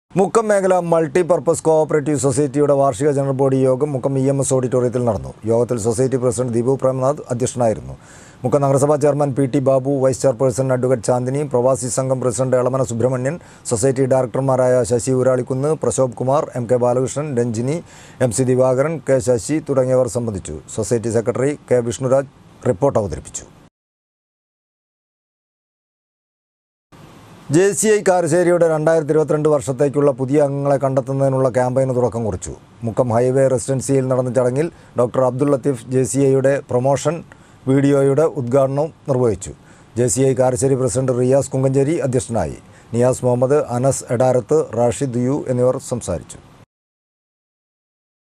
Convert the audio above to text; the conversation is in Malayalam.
മുക്കം മേഖല മൾട്ടി പർപ്പസ് കോഓപ്പറേറ്റീവ് സൊസൈറ്റിയുടെ വാർഷിക ജനറൽ ബോഡി യോഗം മുക്കം ഇ എം എസ് ഓഡിറ്റോറിയത്തിൽ നടന്നു യോഗത്തിൽ സൊസൈറ്റി പ്രസിഡന്റ് ദീപു പ്രേംനാഥ് അധ്യക്ഷനായിരുന്നു മുക്കം നഗരസഭാ chairman P T Babu vice chairperson advocate Chandini പ്രവാസി സംഘം പ്രസിഡന്റ് എളമന സുബ്രഹ്മണ്യൻ സൊസൈറ്റി ഡയറക്ടർമാരായ Sasi Uralikkunnu Prashobh Kumar M K Balakrishnan Ranjini M C Divakaran K Sasi തുടങ്ങിയവർ സംബന്ധിച്ചു society secretary K Vishnuraj report അവതരിപ്പിച്ചു ജെ സി ഐ കാരശ്ശേരിയുടെ രണ്ടായിരത്തി ഇരുപത്തിരണ്ട് വർഷത്തേക്കുള്ള പുതിയ അംഗങ്ങളെ കണ്ടെത്തുന്നതിനുള്ള ക്യാമ്പയിന് തുടക്കം കുറിച്ചു മുക്കം ഹൈവേ റെസിഡൻസിയിൽ നടന്ന ചടങ്ങിൽ doctor Abdul Latheef J C ഐയുടെ പ്രൊമോഷൻ വീഡിയോയുടെ ഉദ്ഘാടനവും നിർവഹിച്ചു J C I Karassery president Riyas Kunkancheri അധ്യക്ഷനായി നിയാസ് മുഹമ്മദ് അനസ് എടാരത്ത് റാഷിദ് യു എന്നിവർ സംസാരിച്ചു